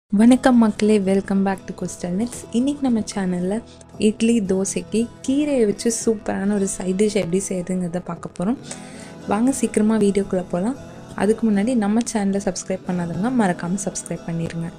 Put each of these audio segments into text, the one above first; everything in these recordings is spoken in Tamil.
வணக்கம் மக்களே welcome back to Coastal Nets இன்றைக்கி நம்ம சேனலில் இட்லி தோசைக்கு கீரையை வச்சு சூப்பரான ஒரு சைட் டிஷ் எப்படி செய்யுதுங்கிறத பார்க்க போகிறோம் வாங்க சீக்கிரமாக வீடியோக்குள்ளே போகலாம் அதுக்கு முன்னாடி நம்ம சேனலை சப்ஸ்கிரைப் பண்ணாதவங்க மறக்காமல் சப்ஸ்கிரைப் பண்ணிடுங்க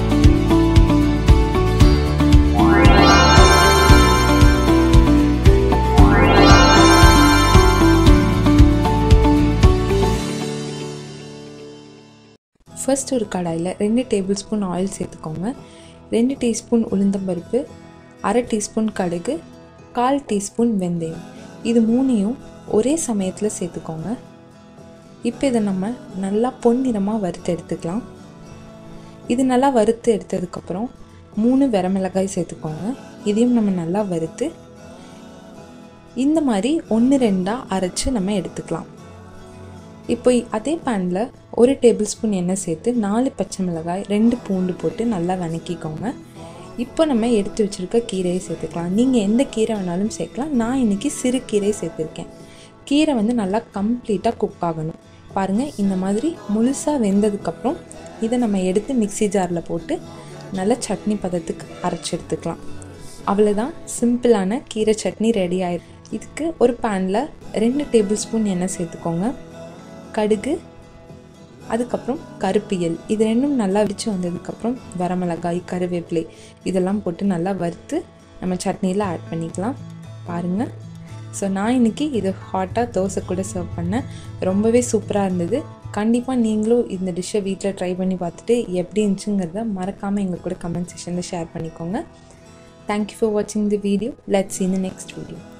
ஃபர்ஸ்ட் ஒரு கடாயில் ரெண்டு டேபிள் ஸ்பூன் ஆயில் சேர்த்துக்கோங்க ரெண்டு டீஸ்பூன் உளுந்தம்பருப்பு அரை டீஸ்பூன் கடுகு கால் டீஸ்பூன் வெந்தயம் இது மூணையும் ஒரே சமயத்தில் சேர்த்துக்கோங்க இப்போ இதை நம்ம நல்லா பொன்னிறமாக வறுத்து எடுத்துக்கலாம் இது நல்லா வறுத்து எடுத்ததுக்கப்புறம் மூணு வரமிளகாய் சேர்த்துக்கோங்க இதையும் நம்ம நல்லா வறுத்து இந்த மாதிரி ஒன்று ரெண்டாக அரைச்சி நம்ம எடுத்துக்கலாம் இப்போ அதே பேனில் ஒரு டேபிள் ஸ்பூன் எண்ணெய் சேர்த்து நாலு பச்சை மிளகாய் ரெண்டு பூண்டு போட்டு நல்லா வதக்கிக்கோங்க இப்போ நம்ம எடுத்து வச்சுருக்க கீரையை சேர்த்துக்கலாம் நீங்கள் எந்த கீரை வேணாலும் சேர்க்கலாம் நான் இன்றைக்கி சிறு கீரை சேர்த்துருக்கேன் கீரை வந்து நல்லா கம்ப்ளீட்டாக குக் ஆகணும் பாருங்கள் இந்த மாதிரி முழுசாக வெந்ததுக்கப்புறம் இதை நம்ம எடுத்து மிக்சி ஜாரில் போட்டு நல்லா சட்னி பதத்துக்கு அரைச்சி எடுத்துக்கலாம் அவ்வளோதான் சிம்பிளான கீரை சட்னி ரெடி ஆயிடும் இதுக்கு ஒரு பேனில் ரெண்டு டேபிள் ஸ்பூன் எண்ணெய் சேர்த்துக்கோங்க கடுகு அதுக்கப்புறம் கருப்பியல் இது ரெண்டும் நல்லா விடிச்சு வந்ததுக்கப்புறம் வரமிளகாய் கருவேப்பிலை இதெல்லாம் போட்டு நல்லா வறுத்து நம்ம சட்னியில் ஆட் பண்ணிக்கலாம் பாருங்கள் ஸோ நான் இன்றைக்கி இது ஹாட்டாக தோசை கூட சர்வ் பண்ணேன் ரொம்பவே சூப்பராக இருந்தது கண்டிப்பாக நீங்களும் இந்த டிஷ்ஷை வீட்டில் ட்ரை பண்ணி பார்த்துட்டு எப்படி இருந்துச்சுங்கிறத மறக்காமல் எங்கள் கூட கமெண்ட் செஷனில் ஷேர் பண்ணிக்கோங்க தேங்க்யூ ஃபார் வாட்சிங் the video let's in the next video